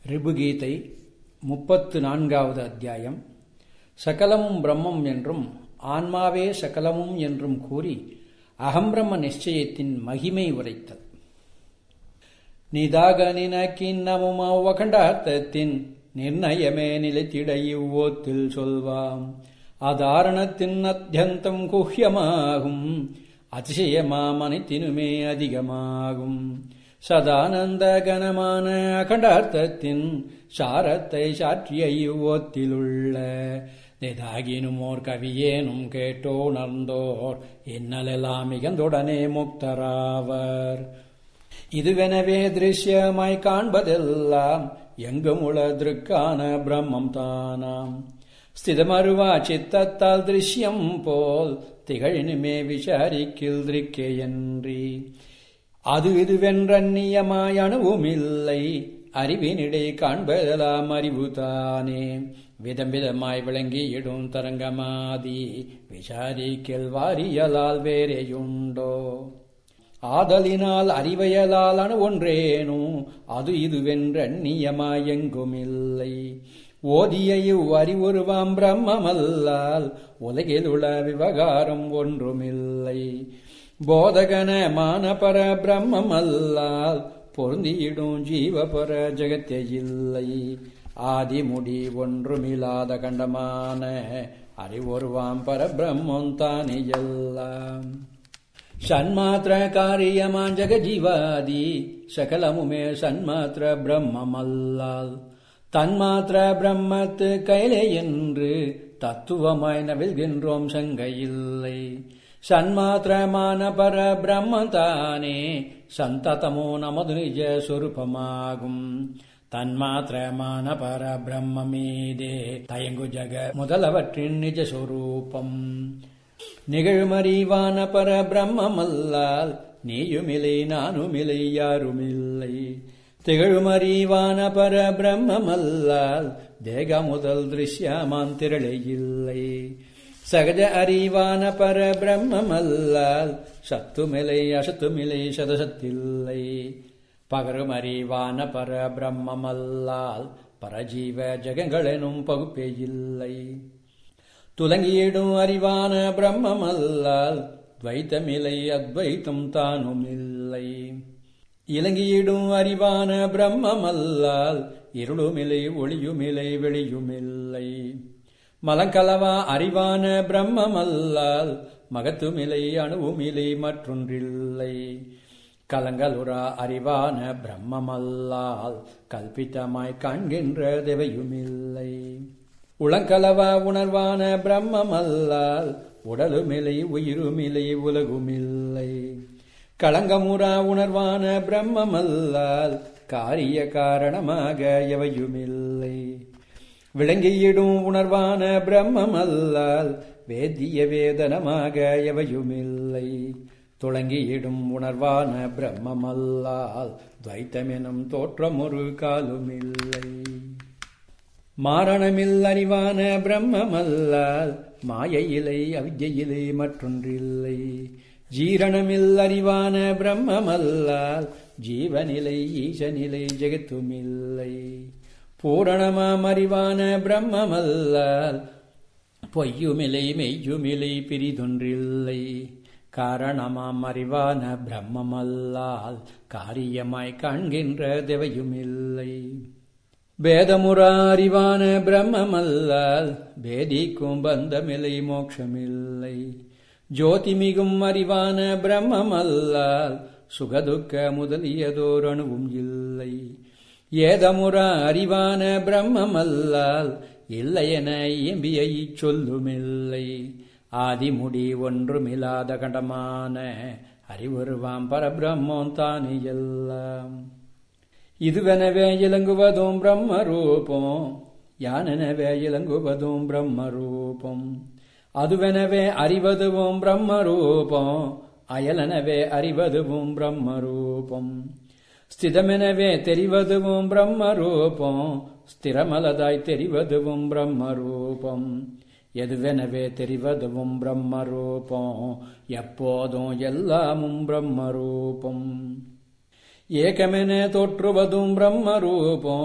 ரிபுகீதை முப்பத்து நான்காவது அத்தியாயம் சகலமும் பிரம்மம் என்றும் ஆன்மாவே சகலமும் என்றும் கூறி அகம்பிரம்ம நிச்சயத்தின் மகிமை உரைத்தல் நிதாக நினக்கின்னமும் அவ்வகண்டார்த்தத்தின் நிர்ணயமே நிலைத்திட இவ்வோத்தில் சொல்வாம் அதாரணத்தின் அத்தியந்தம் குஹ்யமாகும் அதிசயமாம் அனைத்தினுமே அதிகமாகும் சதானந்த கனமான அகண்டார்த்தத்தின் சாரத்தை சாற்றிய இவ்வோத்திலுள்ள நிதாகினுமோர் கவியேனும் கேட்டோ உணர்ந்தோர் இன்னலெல்லாம் மிகந்துடனே முக்தராவர் இதுவெனவே திருஷ்யமாய் காண்பதெல்லாம் எங்கும் உளதற்கான பிரம்மம் தானாம் ஸ்திதமருவா சித்தத்தால் திருஷ்யம் போல் திகழினுமே விசாரிக்கில் திருக்கேயன்றி அது இதுவென்றன்னியமாய் அணுவும் இல்லை அறிவினிடை காண்பதெல்லாம் அறிவுதானே விதம் விதமாய் விளங்கியிடும் தரங்கமாதி விசாரிக்கில் வாரியலால் வேறேயுண்டோ ஆதலினால் அறிவையலால் அணு ஒன்றேனும் அது இதுவென்றன்னியமாய் எங்குமில்லை ஓதிய இவ் அறிவுருவாம் பிரம்மமல்லால் உலகில் உள்ள விவகாரம் ஒன்றுமில்லை போதகன மானபர பிரம்மமல்லால் பொருந்தியிடும் ஜீவபர ஜெகத்தே இல்லை ஆதிமுடி ஒன்றுமில்லாத கண்டமான அறிவொருவாம் பரபிரம்மம் தானே எல்லாம் சன்மாத்திர காரியமான் ஜெகஜீவாதி சகலமுமே சன்மாத்திர பிரம்மமல்லால் தன்மாத்திர பிரம்மத்து கைலே என்று தத்துவமாய் நவில்கின்றோம் சங்கையில்லை சன்மாத்திரமான பர பிரம்மம் தானே சந்ததமோ நமது நிஜ சொரூபமாகும் தன்மாத்திரமான பர பிரம்மமீதே தயங்கு ஜக முதலவற்றின் நிஜ சொரூபம் நிகழ்மறிவான பர பிரம்மமல்லால் நீயுமில்லை நானுமில்லை யாருமில்லை திகழுமறிவான பர பிரம்மமல்லால் தேக முதல் திருஷ்யமான் திரளே இல்லை சகஜ அறிவான பர பிரம்மமல்லால் சத்துமிலை அசத்துமிலை சதசத்தில்லை பகரும் அறிவான பர பிரம்மமல்லால் பரஜீவ ஜெகங்களெனும் பகுப்பே இல்லை துலங்கியிடும் அறிவான பிரம்மமல்லால் துவைத்தமில்லை அத்வைத்தம் தானும் இல்லை இலங்கியிடும் அறிவான பிரம்மமல்லால் இருளுமில்லை ஒளியுமில்லை வெளியுமில்லை மலங்கலவா அறிவான பிரம்மமல்லால் மகத்துமில்லை அணுவுமில்லை மற்றொன்றில்லை கலங்கலுரா அறிவான பிரம்மமல்லால் கல்பித்தமாய் காண்கின்ற தேவையுமில்லை உளங்கலவா உணர்வான பிரம்மமல்லால் உடலுமில்லை உயிருமில்லை உலகுமில்லை களங்கமுறா உணர்வான பிரம்மமல்லால் காரிய காரணமாக எவையுமில்லை விளங்கியிடும் உணர்வான பிரம்மமல்லால் வேதிய வேதனமாக எவையுமில்லை துளங்கியிடும் உணர்வான பிரம்மமல்லால் துவைத்தமெனும் தோற்றமொரு காலுமில்லை மாரணமில் அறிவான பிரம்மமல்லால் மாயையிலை அவித்யிலை மற்றொன்றில்லை ஜீரணமில் அறிவான பிரம்மமல்லால் ஜீவநிலை ஈசநிலை ஜெகத்துமில்லை பூரணமாம் அறிவான பிரம்மமல்லால் பொய்யுமிலை மெய்யுமிலை பிரிதொன்றில்லை காரணமாம் அறிவான பிரம்மமல்லால் காரியமாய் காண்கின்ற தேவையுமில்லை பேதமுறா அறிவான பிரம்மமல்லால் பேதிக்கும் பந்தமில்லை மோட்சமில்லை ஜோதிமிகும் அறிவான பிரம்மமல்லால் சுகதுக்க முதலியதோர் அணுவும் இல்லை ஏதமுறா அறிவான பிரம்மமல்லால் இல்லையென இயம்பிய சொல்லுமில்லை ஆதிமுடி ஒன்றுமில்லாத கடமான அறிவுருவாம் பரபிரம்மம் தானே எல்லாம் இதுவெனவே இலங்குவதும் பிரம்ம ரூபம் யானெனவே இலங்குவதும் பிரம்ம ரூபம் அதுவெனவே அறிவதுவும் பிரம்ம ரூபம் அயலெனவே அறிவதுவும் பிரம்ம ரூபம் ஸ்திதமெனவே தெரிவதுவும் பிரம்ம ரூபம் ஸ்திரமலதாய் தெரிவதுவும் பிரம்ம ரூபம் எதுவெனவே தெரிவதுவும் பிரம்ம ரூபம் எப்போதும் எல்லாமும் பிரம்ம ரூபம் ஏகமென தோற்றுவதும் பிரம்ம ரூபம்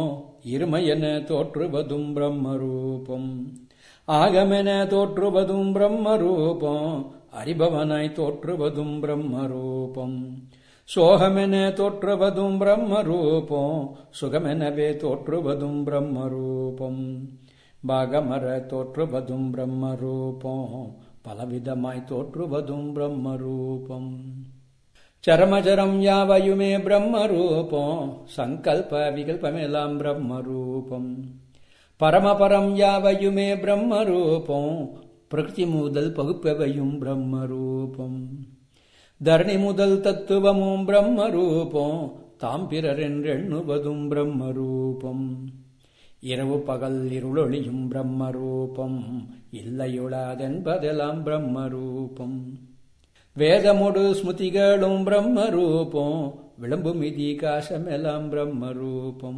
இருமையென தோற்றுவதும் பிரம்மரூபம் ஆகமென தோற்றுவதும் பிரம்மரூபம் அறிபவனாய் தோற்றுவதும் பிரம்மரூபம் சோகமென தோற்றுவதும் பிரம்மரூபம் சுகமெனவே தோற்றுவதும் பிரம்மரூபம் பாகமர தோற்றுவதும் பிரம்மரூபம் பலவிதமாய் தோற்றுவதும் பிரம்மரூபம் சரமச்சரம் யாவையுமே பிரம்மரூபம் சங்கல்ப விகல்பமெல்லாம் பிரம்மரூபம் பரமபரம் யாவையுமே பிரம்மரூபம் பிரகிருதி முதல் பகுப்பவையும் பிரம்மரூபம் தரணி முதல் தத்துவமும் பிரம்மரூபம் தாம் பிறரென்றெண்ணுவதும் பிரம்மரூபம் இரவு பகல் இருளொளியும் பிரம்மரூபம் இல்லையுளாதென்பதெல்லாம் பிரம்மரூபம் வேதமொடு ஸ்மிருதிகளும் பிரம்மரூபம் விளம்பும் இதிகாசமெல்லாம் பிரம்மரூபம்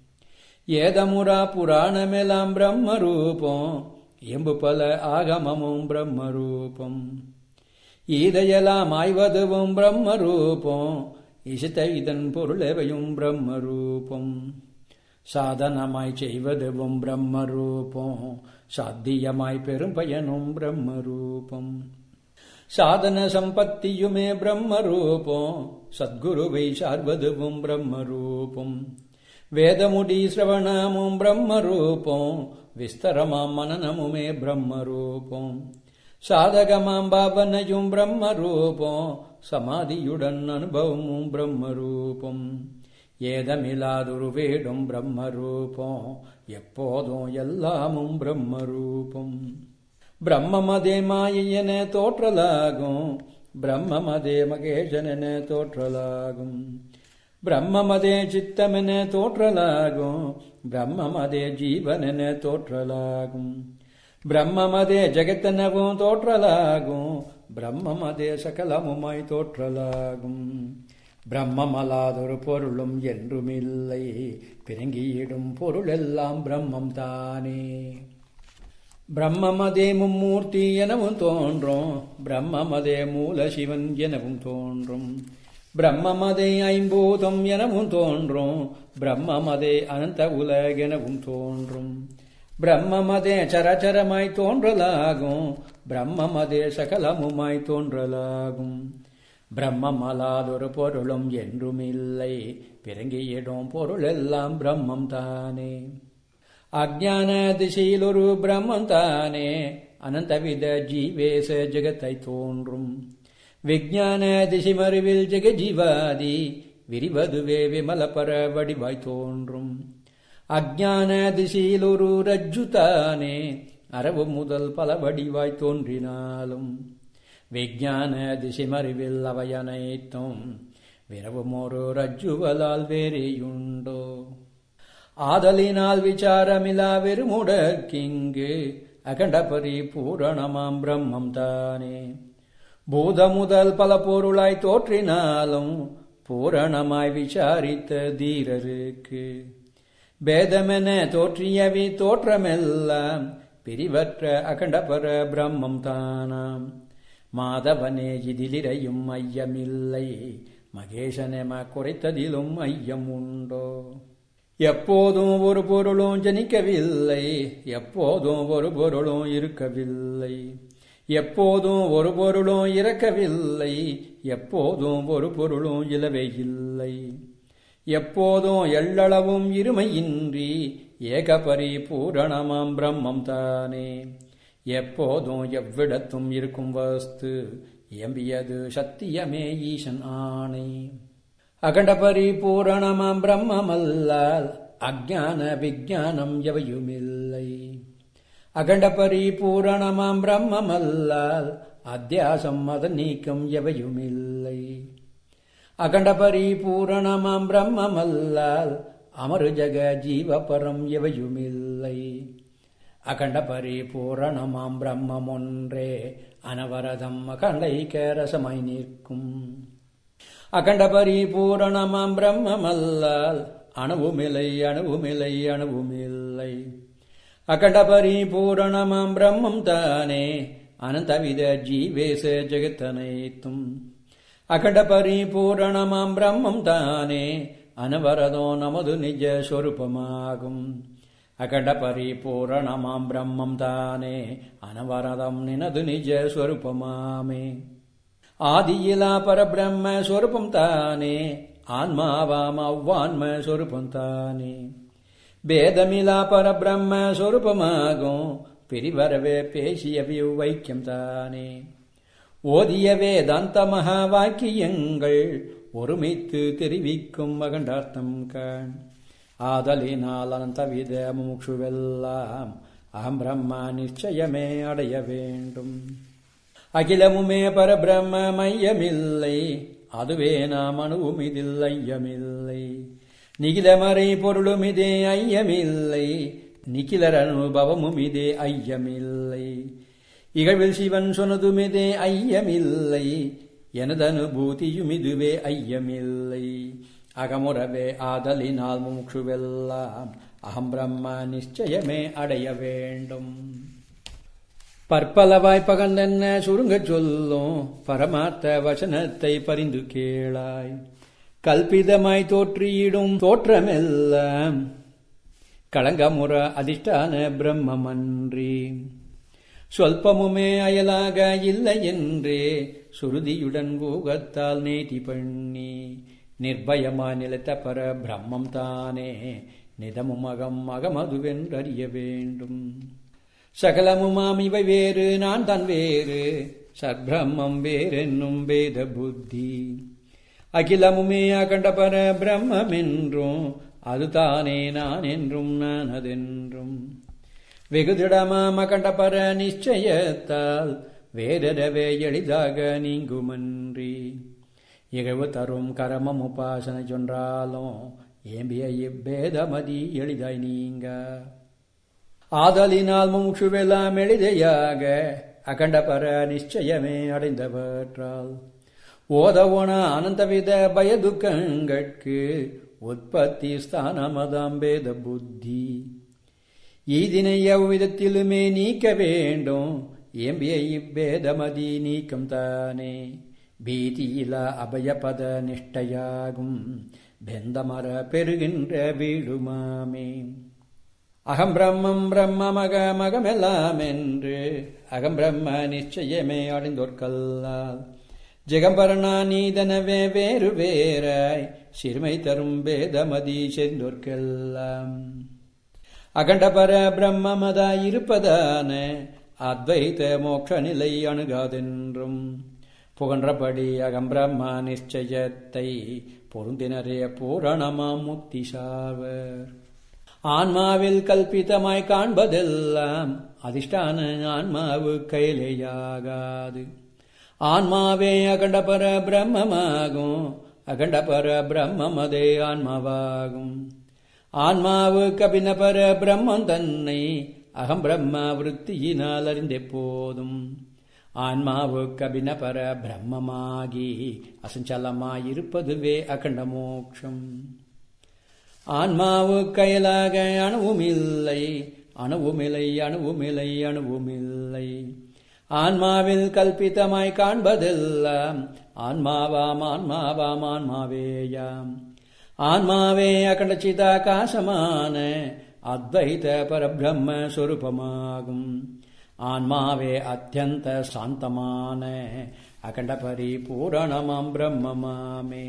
ஏதமுரா புராணமெல்லாம் பிரம்மரூபம் எம்பு பல ஆகமமும் பிரம்மரூபம் ஈதையெல்லாம் ஆய்வதுவும் பிரம்மரூபம் இசித்த இதன் பொருளவையும் பிரம்மரூபம் சாதனமாய் செய்வதுவும் பிரம்மரூபம் சாத்தியமாய் பெரும் பயனும் பிரம்மரூபம் சாதன சம்பத்தியுமே பிரம்மரூபம் சத்குருவை சார்வதுவும் பிரம்மரூபம் வேதமுடி சிரவணமும் பிரம்மரூபம் விஸ்தரமாம் மனநமுமே பிரம்மரூபம் சாதகமாம் பாவனையும் பிரம்மரூபம் சமாதியுடன் அனுபவமும் பிரம்மரூபம் ஏதமில்லாதொரு வேடும் பிரம்மரூபம் எப்போதும் எல்லாமும் பிரம்மரூபம் பிரம்மமதே மாயையென தோற்றலாகும் பிரம்மமதே மகேசனென தோற்றலாகும் பிரம்மமதே சித்தமென தோற்றலாகும் பிரம்மமதே ஜீவனென தோற்றலாகும் பிரம்மமதே ஜெகத்தெனவும் தோற்றலாகும் பிரம்மமதே சகலமுமாய் தோற்றலாகும் பிரம்மமலாதொரு பொருளும் என்றுமில்லை பிறங்கியிடும் பொருளெல்லாம் பிரம்மம் தானே பிரம்மமதே மும்மூர்த்தி எனவும் தோன்றும் பிரம்மமதே மூல சிவன் எனவும் தோன்றும் பிரம்மமதே ஐம்பூதம் எனவும் தோன்றும் பிரம்மமதே அனந்த உலகெனவும் தோன்றும் பிரம்மமதே சரச்சரமாய் தோன்றலாகும் பிரம்மமதே சகலமுமாய் தோன்றலாகும் பிரம்மமலாதொரு பொருளும் என்றுமில்லை பிறங்கியிடும் பொருளெல்லாம் பிரம்மம் தானே அஜான திசையிலொரு பிரம்மம் தானே அனந்தவித ஜீவேச ஜெகத்தை தோன்றும் விஜான திசைமறிவில் ஜெகஜீவாதி விரிவதுவே விமலபர வடிவாய் தோன்றும் அஜான திசையிலொரு ரஜ்ஜுதானே அரவு முதல் பல வடிவாய் தோன்றினாலும் விஜான திசைமறிவில் அவையனைத்தும் விரவுமொரு ரஜ்ஜுவலால் வேறேயுண்டோ ஆதலினால் விசாரமிலா வெறுமுடற்கிங்கு அகண்ட பரிபூரணமாம் பிரம்மம் தானே பூத முதல் பல பொருளாய் தோற்றினாலும் பூரணமாய் விசாரித்த தீரருக்கு பேதமென தோற்றியவி தோற்றமெல்லாம் பிரிவற்ற அகண்டபர பிரம்மம் தானாம் மாதவனே இதிலிரையும் ஐயமில்லை மகேசனெம குறைத்ததிலும் ஐயம் உண்டோ எப்போதும் ஒரு பொருளும் ஜனிக்கவில்லை எப்போதும் ஒரு பொருளும் இருக்கவில்லை எப்போதும் ஒரு பொருளும் இறக்கவில்லை எப்போதும் ஒரு பொருளும் இலவே இல்லை எப்போதும் எள்ளளவும் இருமையின்றி ஏகபரி பூரணமாம் பிரம்மம் தானே எப்போதும் எவ்விடத்தும் இருக்கும் வஸ்து எம்பியது சத்தியமே ஈசன் ஆணை அகண்ட பரிபூரணமாம் பிரம்மமல்லால் அஜான விஜானம் எவையுமில்லை அகண்ட பரிபூரணமாம் பிரம்மமல்லால் அத்தியாசம் மத நீக்கம் எவையுமில்லை அகண்ட பரிபூரணமாம் பிரம்மமல்லால் அமரு ஜக ஜீவபரம் எவையுமில்லை அகண்ட பரிபூரணமாம் பிரம்மம் ஒன்றே அனவரதம் அகண்டைக்க ரசமாய் நிற்கும் அகண்ட பரிபூரணமாம் பிரம்மமல்லால் அணுவுமில்லை அணுவுமில்லை அணுவுமில்லை அகண்ட பரிபூரணமாம் பிரம்மம் தானே அனந்தவித ஜீவேச ஜெகத்தனைத்தும் அகண்ட பரிபூரணமாம் பிரம்மம் தானே அனவரதோ நமது நிஜ சொரூபமாகும் அகண்ட பரிபூரணமாம் பிரம்மம் தானே அனவரதம் நினது நிஜ ஸ்வரூபமாமே ஆதியிலா பரபிரம்ம ஸ்வரூபம் தானே ஆன்மாவாம் அவ்வான்ம ஸ்வரூபம் தானே பேதமிலா பரபிரம்ம ஸ்வரூபமாகும் பிரிவரவே பேசிய வைக்கியம் தானே ஓதிய வேதாந்த மகா வாக்கியங்கள் ஒருமித்து தெரிவிக்கும் அகண்டார்த்தம் கண் ஆதலினால் அனந்த வித முமுட்சுவெல்லாம் அகம் பிரம்ம நிச்சயமே அடைய வேண்டும் அகிலமுமே பரபிரம்ம மையமில்லை அதுவே நாம் அணுவும் இதில் ஐயமில்லை நிகிலமறை பொருளும் இதே ஐயமில்லை நிகிலர் அனுபவமும் இதே ஐயமில்லை இகழ்வில் சிவன் சொன்னதும் இதே ஐயமில்லை எனது அனுபூதியும் இதுவே ஐயமில்லை அகமுறவே ஆதலினால் முமுட்சுவெல்லாம் அகம் பிரம்ம நிச்சயமே அடைய வேண்டும் பற்பலவாய் பகந்தென்ன சுருங்கச் சொல்லும் பரமார்த்த வசனத்தை பரிந்து கேளாய் கல்பிதமாய் தோற்றியிடும் தோற்றமெல்லாம் களங்கமுற அதிஷ்டான பிரம்மமன்றி சொல்பமுமே அயலாக இல்லை என்றே சுருதியுடன் கூகத்தால் நேதி பண்ணி நிர்பயமா நிலைத்த பர பிரம்மம் தானே நிதமும் அகம் அகமதுவென்றறிய வேண்டும் சகலமுமாம் இவை வேறு நான் தான் வேறு சத்பிரம்மம் வேறென்னும் வேத புத்தி அகிலமுமே அகண்ட பர பிரம்மம் என்றும் அதுதானே நான் என்றும் நான் அதென்றும் வெகு திடமாம் அகண்ட பர நிச்சயத்தால் வேறவே எளிதாக நீங்குமன்றி இகழ்வு தரும் கரமம் உபாசனை சொன்றாலும் ஏம்பிய இப்பேதமதி எளிதாய் நீங்க ஆதலினால் முமுட்சுவெல்லாம் எளிதையாக அகண்ட பர நிச்சயமே அடைந்தவற்றால் ஓதவோன அனந்தவித பயதுக்கங்கட்கு உற்பத்தி ஸ்தானமதாம் வேத புத்தி ஈதினை எவ்விதத்திலுமே நீக்க வேண்டும் ஏம்பிய இப்பேதமதி நீக்கம் தானே பீதியில அபயபத நிஷ்டையாகும் பெந்தமர பெறுகின்ற வீடுமாமே அகம் பிரம்மம் பிரம்மமக மகமெல்லாம் என்று அகம் பிரம்ம நிச்சயமே அடைந்தோர்கல்லால் ஜெகம்பரணா நீதனவே வேறு வேறாய் சிறுமை தரும் வேதமதி சென்றோர்க்கெல்லாம் அகண்டபர பிரம்மமதாய் இருப்பதான அத்வைத மோட்ச நிலை அணுகாதென்றும் புகன்றபடி அகம் பிரம்ம நிச்சயத்தை பொருந்தினரே பூரணமாம் முக்தி சாவர் ஆன்மாவில் கல்பிதமாய் காண்பதெல்லாம் அதிஷ்டான ஆன்மாவு கையிலேயாகாது ஆன்மாவே அகண்டபர பிரம்மமாகும் அகண்டபர பிரம்மம் அதே ஆன்மாவாகும் ஆன்மாவுக்கு அபிநபர பிரம்மம் தன்னை அகம் பிரம்ம விற்த்தியினால் அறிந்தே போதும் ஆன்மாவுக்கு அபிநபர பிரம்மமாகி அசஞ்சலமாயிருப்பதுவே அகண்ட மோட்சம் ஆன்மாவுக்கு அயலாக அணுவுமில்லை அணுவுமில்லை அணுவுமில்லை அணுவுமில்லை ஆன்மாவில் கல்பித்தமாய் காண்பதெல்லாம் ஆன்மாவாம் ஆன்மாவாம் ஆன்மாவேயாம் ஆன்மாவே அகண்டச்சிதாகாசமான அத்வைத பரபிரம்ம சொரூபமாகும் ஆன்மாவே அத்தியந்த சாந்தமான அகண்ட பரிபூரணமாம் பிரம்மமாமே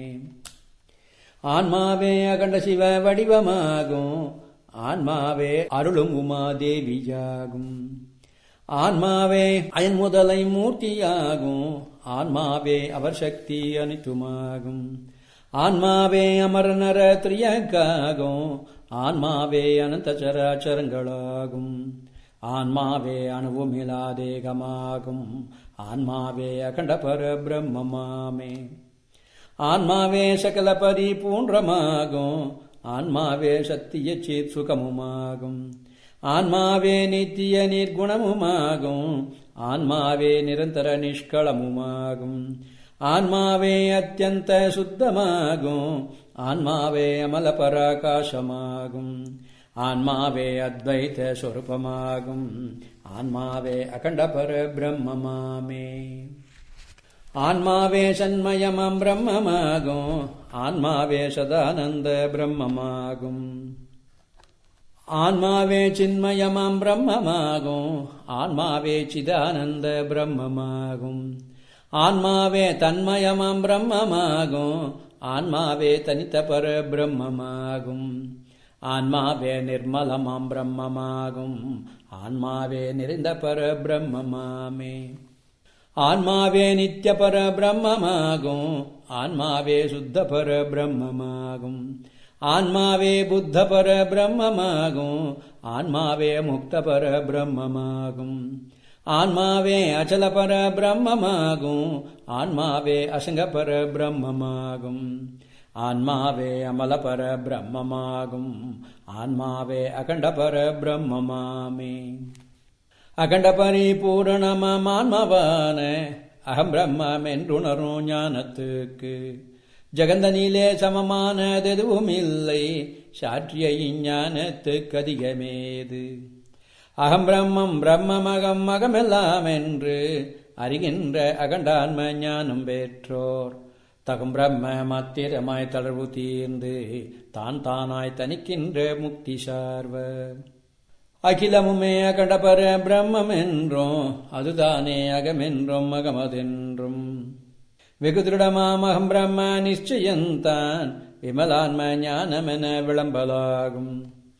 ஆன்மாவே அகண்ட சிவ வடிவமாகும் ஆன்மாவே அருளும் உமாதேவியாகும் ஆன்மாவே அயன் முதலை மூர்த்தியாகும் ஆன்மாவே அவர் சக்தி அனைத்துமாகும் ஆன்மாவே அமரநர திரியக்காகும் ஆன்மாவே அனந்த சராச்சரங்களாகும் ஆன்மாவே அணுவுமிலாதேகமாகும் ஆன்மாவே அகண்ட பர பிரம்மமாமே ஆன்மாவே சகல பரிபூன்றமாகும் ஆன்மாவே சத்திய சேத் சுகமுமாகும் ஆன்மாவே நித்திய நிர்குணமுமாகும் ஆன்மாவே நிரந்தர நிஷ்களமுமாகும் ஆன்மாவே அத்தியந்த சுத்தமாகும் ஆன்மாவே அமல பராகாசமாகும் ஆன்மாவே அத்வைத சொரூபமாகும் ஆன்மாவே அகண்ட பர பிரம்மமாமே ஆன்மாவே சண்மயமாம் பிரம்மமாகும் ஆன்மாவே சதானந்த பிரம்மமாகும் ஆன்மாவே சின்மயமாம் பிரம்மமாகும் ஆன்மாவே சிதானந்த பிரம்மமாகும் ஆன்மாவே தன்மயமாம் பிரம்மமாகும் ஆன்மாவே தனித்த பர பிரம்மமாகும் ஆன்மாவே நிர்மலமாம் பிரம்மமாகும் ஆன்மாவே நிறைந்த பர பிரம்மமாமே ஆன்மாவே நித்திய பர பிரம்மமாகும் ஆன்மாவே சுத்த பர பிரம்மமாகும் ஆன்மாவே புத்த பர பிரம்மமாகும் ஆன்மாவே முக்த பர பிரம்மமாகும் ஆன்மாவே அச்சல பர பிரம்மமாகும் ஆன்மாவே அசங்க பர பிரம்மமாகும் ஆன்மாவே அமல பர பிரம்மமாகும் ஆன்மாவே அகண்ட பர பிரம்மமாமே அகண்ட பரிபூரணமாம் ஆன்மாவான அகம் பிரம்மம் என்றுணரும் ஞானத்துக்கு ஜெகந்தனிலே சமமானதெதுவும் இல்லை சாற்றிய இஞ்ஞானத்துக்கு அதிகமேது அகம் பிரம்மம் பிரம்மமகம் மகமெல்லாம் என்று அறிகின்ற அகண்டான்ம ஞானம் பெற்றோர் தகும் பிரம்ம மாத்திரமாய் தளர்வு தீர்ந்து தான் தானாய் தனிக்கின்ற முக்தி சார்வர் அகிலமுமே அகண்டபர பிரம்மம் என்றும் அதுதானே அகமென்றும் அகமதென்றும் வெகு திருடமாமகம் பிரம்ம நிச்சயந்தான் விமலான்ம ஞானமென விளம்பலாகும்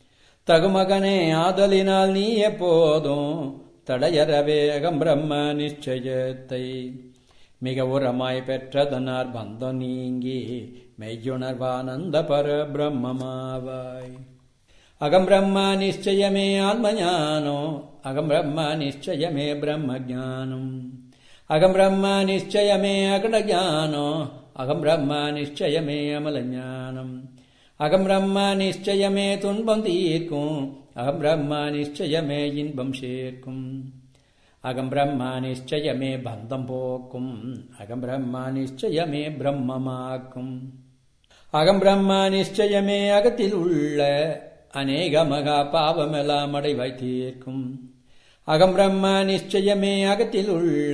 தகுமகனே ஆதலினால் நீ எப்போதும் தடையறவே அகம் பிரம்ம நிச்சயத்தை மிக உரமாய் பெற்றதனார் பந்தம் நீங்கி மெய்யுணர்வானந்த பர பிரம்மமாவாய் அகம் பிரம்ம நிச்சயமே ஆத்மஞானோ அகம் பிரம்ம நிச்சயமே பிரம்ம ஜானம் அகம் பிரம்ம நிச்சயமே அகட ஜானோ அகம் பிரம்ம நிச்சயமே அமல ஞானம் அகம் பிரம்ம நிச்சயமே துன்பம் தீர்க்கும் அகம் பிரம்ம நிச்சயமே இன்பம் சேர்க்கும் அகம் பிரம்ம நிச்சயமே பந்தம் போக்கும் அகம் பிரம்ம நிச்சயமே பிரம்மமாக்கும் அகம் பிரம்ம நிச்சயமே அகத்தில் உள்ள அநேக மகா பாவமெல்லாம் அடைவாய் தீர்க்கும் அகம் பிரம்ம நிச்சயமே அகத்தில் உள்ள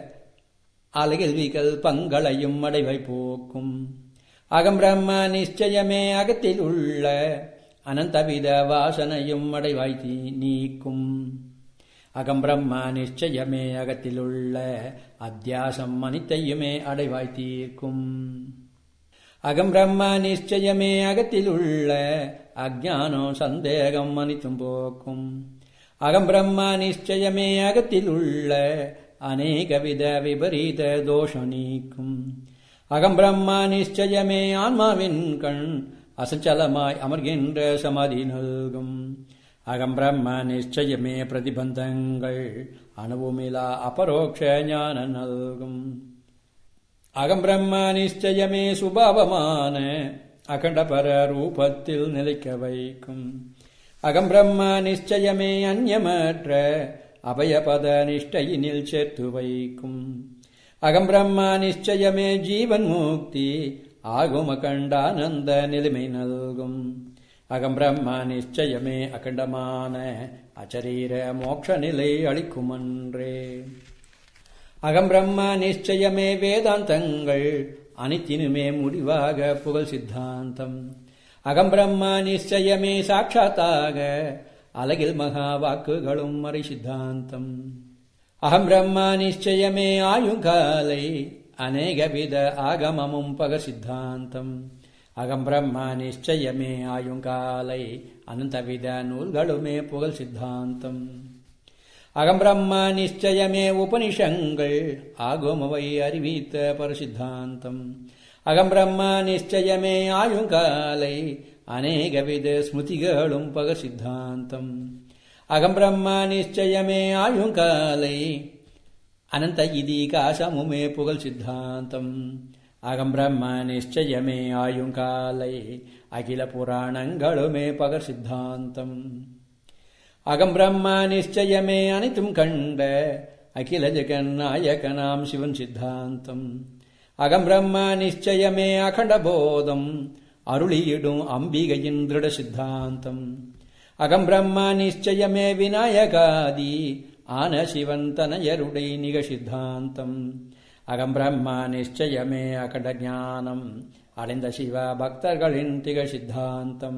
அலகில்விகள் பங்களையும் அடைவை போக்கும் அகம் பிரம்ம நிச்சயமே அகத்தில் உள்ள அனந்தவித வாசனையும் அடைவாய் தீ நீக்கும் அகம் பிரம்ம நிச்சயமே அகத்தில் உள்ள அத்தியாசம் அனைத்தையுமே அடைவாய் தீர்க்கும் அகம் பிரம்ம நிச்சயமே அகத்தில் உள்ள அஜானோ சந்தேகம் அனைத்தும் போக்கும் அகம் பிரம்ம நிச்சயமே அகத்தில் உள்ள அநேகவித விபரீத தோஷம் நீக்கும் அகம் பிரம்ம நிச்சயமே ஆன்மாவின் கண் அசஞ்சலமாய் அமர்கின்ற சமாதி நல்கும் அகம் பிரம்ம நிச்சயமே பிரதிபந்தங்கள் அணுவுமிலா அபரோக்ஷ ஞான நல்கும் அகம் பிரம்ம நிச்சயமே சுபாவமான அகண்டபர ரூபத்தில் நிலைக்க வைக்கும் அகம் பிரம்ம நிச்சயமே அந்யமற்ற அபயபத நிஷ்டையினில் சேர்த்து வைக்கும் அகம் பிரம்ம நிச்சயமே ஜீவன் முக்தி ஆகும் அகண்டானந்த நிலைமை நல்கும் அகம் பிரம்ம நிச்சயமே அகண்டமான அச்சரீர மோட்ச நிலை அளிக்குமன்றே அகம் பிரம்ம நிச்சயமே வேதாந்தங்கள் அனைத்தினுமே முடிவாக புகழ் சித்தாந்தம் அகம் பிரம்ம நிச்சயமே சாட்சாத்தாக அலகில் மகா வாக்குகளும் மறை சித்தாந்தம் அகம் பிரம்ம நிச்சயமே ஆயுங்காலை அநேகவித ஆகமமும் பக சித்தாந்தம் அகம் பிரம்ம நிச்சயமே ஆயுங்காலை அனந்தவித நூல்களுமே புகழ் சித்தாந்தம் அகம் பிரம்ம நிச்சயமே உபனிஷங்கள் ஆகுமவை அறிவித்த பரசித்தாந்தம் அகம் பிரம்ம நிச்சயமே ஆயுங்காலை அநேகவித ஸ்மிருதிகளும் பக சித்தாந்தம் அகம் பிரம்ம நிச்சயமே ஆயுங்காலை அனந்த இதிகாசமுமே புகழ் சித்தாந்தம் அகம் பிரம்ம நிச்சயமே ஆயுங்காலை அகில புராணங்களுமே பகர் சித்தாந்தம் அகம் பிரம்ம நிச்சயமே அனைத்தும் கண்ட அகில ஜெகநாயகனாம் சிவன் சித்தாந்தம் அகம் பிரம்ம நிச்சயமே அகண்ட போதம் அருளியிடும் அம்பிகையின் திருட சித்தாந்தம் அகம் பிரம்ம நிச்சயமே விநாயகாதி ஆன சிவன் தனயருடை நிக சித்தாந்தம் அகம் பிரம்மா நிச்சயமே அகண்ட ஞானம் அடைந்த சிவ பக்தர்களின் திகழ் சித்தாந்தம்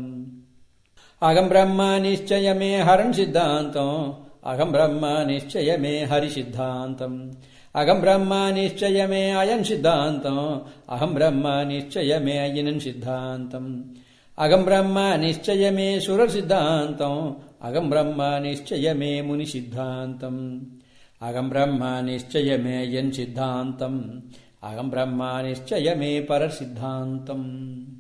அகம் பிரம்மா நிச்சயமே ஹரன் சித்தாந்தம் அகம் பிரம்மா நிச்சயமே ஹரி சித்தாந்தம் அகம் பிரம்மா நிச்சயமே அயன் சித்தாந்தம் அகம் பிரம்மா நிச்சயமே அய்யனன் சித்தாந்தம் அகம் பிரம்மா நிச்சயமே சுரர் சித்தாந்தம் அகம் பிரம்மா நிச்சயமே முனி சித்தாந்தம் அகம் பிரம்மா நிச்சயமே என் சித்தாந்தம் அகம் பிரம்மா நிச்சயமே பரர் சித்தாந்தம்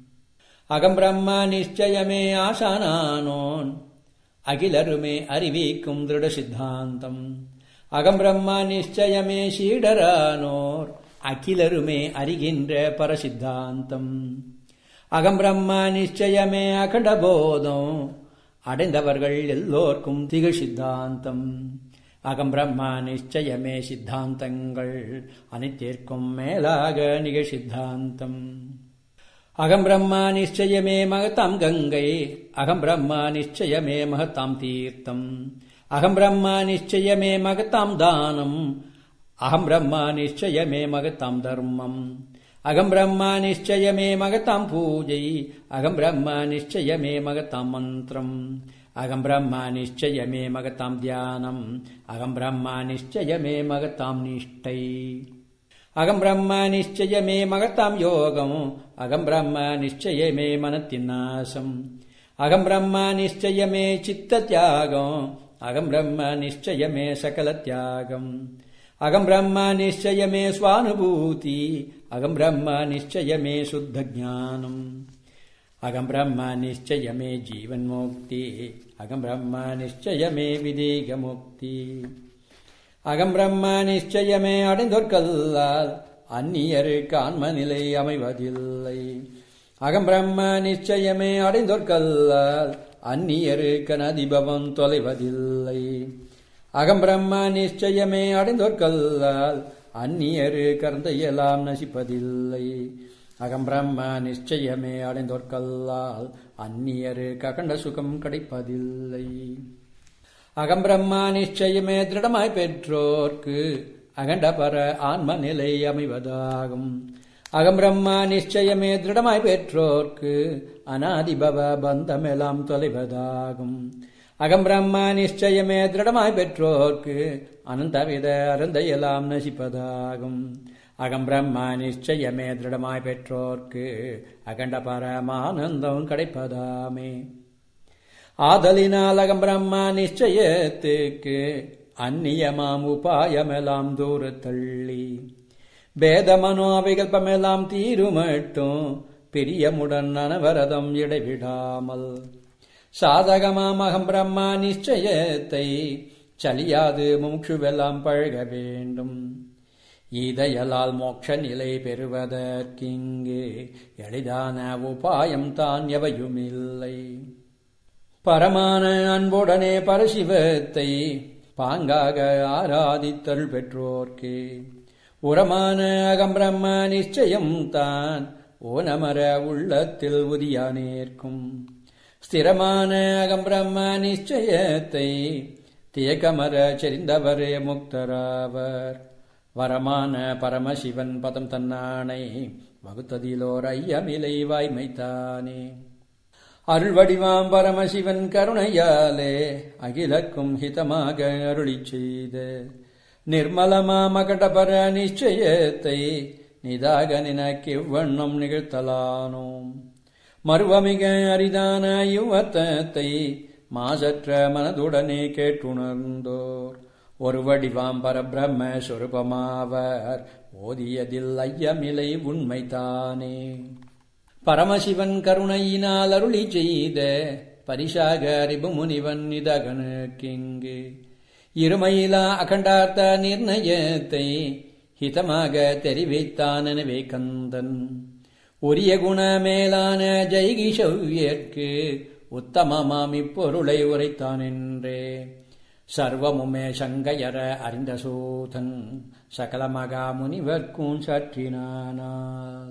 அகம் பிரம்மா நிச்சயமே ஆசானானோன் அகிலருமே அறிவிக்கும் திருட சித்தாந்தம் அகம் பிரம்மா நிச்சயமே சீடரானோர் அகிலருமே அறிகின்ற பரசித்தாந்தம் அகம் பிரம்மா நிச்சயமே அகண்ட போதம் அடைந்தவர்கள் எல்லோர்க்கும் திகழ் சித்தாந்தம் அகம் பிரம்மா நிச்சயமே சித்தாந்தங்கள் அனைத்திற்கும் மேலாக நிகழ் சித்தாந்தம் அகம் பிரம்மா நிச்சயமே மகத்தாம் கங்கை அகம் பிரம்மா நிச்சயமே மகத்தாம் தீர்த்தம் அகம் பிரம்மா நிச்சயமே மகத்தாம் தானம் அகம் பிரம்மா நிச்சயமே மகத்தாம் தர்மம் அகம் பிரம்மா நிச்சயமே மகத்தாம் பூஜை அகம் பிரம்மா நிச்சயமே மகத்தாம் மந்திரம் அகம் பிரம்மா நிச்சயமே மகத்தாம் தியானம் அகம் பிரம்மா நிச்சயமே மகத்தாம் நிஷ்டை அகம் பிரம்மா நிச்சயமே மகத்தாம் யோகம் அகம் பிரம்மா நிச்சயமே மனத்தின் நாசம் அகம் பிரம்மா நிச்சயமே சித்த தியாகம் அகம் பிரம்மா நிச்சயமே சகல தியாகம் அகம் பிரம்மா நிச்சயமே சுவானுபூதி அகம் பிரம்மா நிச்சயமே சுத்த ஜானம் அகம் பிரம்மா நிச்சயமே ஜீவன் முக்தி அகம் பிரம்மா நிச்சயமே விதேக முக்தி அகம் பிரம்மா நிச்சயமே அடைந்தோர்கல்லால் அந்நியருக்கு ஆன்ம நிலை அமைவதில்லை அகம் பிரம்மா நிச்சயமே அடைந்தோர்கல்லால் அந்நியருக்கு நதிபவம் தொலைவதில்லை அகம் பிரம்மா நிச்சயமே அடைந்தோர்கல்லால் அந்நியரு கருந்தையெல்லாம் நசிப்பதில்லை அகம் பிரம்மா நிச்சயமே அடைந்தோர்கல்லால் அந்நியரு ககண்ட சுகம் கிடைப்பதில்லை அகம் பிரம்மா நிச்சயமே திருடமாய் பெற்றோர்க்கு அகண்ட பர ஆன்ம நிலை அமைவதாகும் அகம் பிரம்மா நிச்சயமே திருடமாய் பெற்றோர்க்கு அநாதிபவ பந்தமெல்லாம் தொலைவதாகும் அகம் பிரம்மா நிச்சயமே திருடமாய் பெற்றோர்க்கு அனந்தவித அருந்தையெல்லாம் நசிப்பதாகும் அகம் பிரம்மா நிச்சயமே திருடமாய் பெற்றோர்க்கு அகண்ட பரமானந்தம் கிடைப்பதாமே ஆதலினால் அகம் பிரம்மா நிச்சயத்துக்கு அந்நியமாம் உபாயமெல்லாம் தூர தள்ளி பேதமனோ விகல்பமெல்லாம் தீருமட்டும் பிரியமுடன் அனவரதம் இடைவிடாமல் சாதகமாம் அகம் பிரம்மா நிச்சயத்தை சலியாது முமுட்சுவெல்லாம் பழக வேண்டும் இதையலால் மோட்ச நிலை பெறுவதற்கிங்கு எளிதான உபாயம் தான் எவையுமில்லை பரமான அன்புடனே பரசிவத்தை பாங்காக ஆராதித்தல் பெற்றோர்க்கே உரமான அகம் பிரம்ம நிச்சயம் தான் ஓனமர உள்ளத்தில் உதியானேற்கும் ஸ்திரமான அகம் பிரம்ம நிச்சயத்தை தியக்கமர செறிந்தவரே முக்தராவர் வரமான பரமசிவன் பதம் தன்னானை வகுத்ததிலோர் ஐயமிலை வாய்மைத்தானே அருள்வடிவாம் பரமசிவன் கருணையாலே அகிலக்கும் ஹிதமாக அருளிச் செய்த நிர்மலமா மகடபர நிச்சயத்தை நிதாக நினக்கிவ்வண்ணம் நிகழ்த்தலானோம் மறுவமிக அரிதான யுவத்தத்தை மாசற்ற மனதுடனே கேட்டுணர்ந்தோர் ஒரு வடிவாம் பரபிரம்ம சொருபமாவர் ஓதியதில் ஐயமிலை உண்மைதானே பரமசிவன் கருணையினால் அருளி செய்த பரிசாக அறிவு முனிவன் இதகனுக்கிங்கு இருமையிலா அகண்டார்த்த நிர்ணயத்தை ஹிதமாக தெரிவித்தான் எனவே கந்தன் உரிய குண மேலான ஜெய்கிஷவ்யற்கு உத்தமமாம் இப்பொருளை உரைத்தான் என்றே சர்வமுமே சங்கையர அறிந்த சூதன் சகலமகா முனிவர்க்கும் சற்றினானால்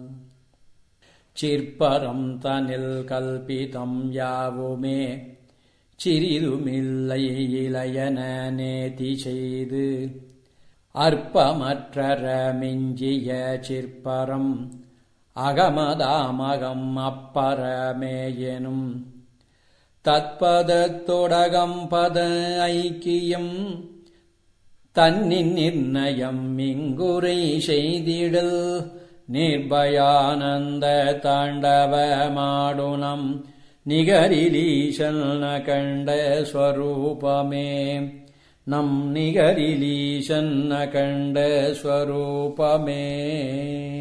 சிற்பரம் தனில் கல்பிதம் யாவுமே சிறிதுமில்லை இளையன நேதி செய்து அற்பமற்றர மிஞ்சிய சிற்பரம் அகமதாமகம் அப்பரமேயெனும் தத்பதத்தொடகம் பத ஐக்கியம் தன்னின் நிர்ணயம் இங்குரை செய்திடல் நிர்பயானந்த தாண்டவமாடுனம் நிகரிலீசன் கண்ட ஸ்வரூபமே நம் நிகரிலீசன் கண்ட ஸ்வரூபமே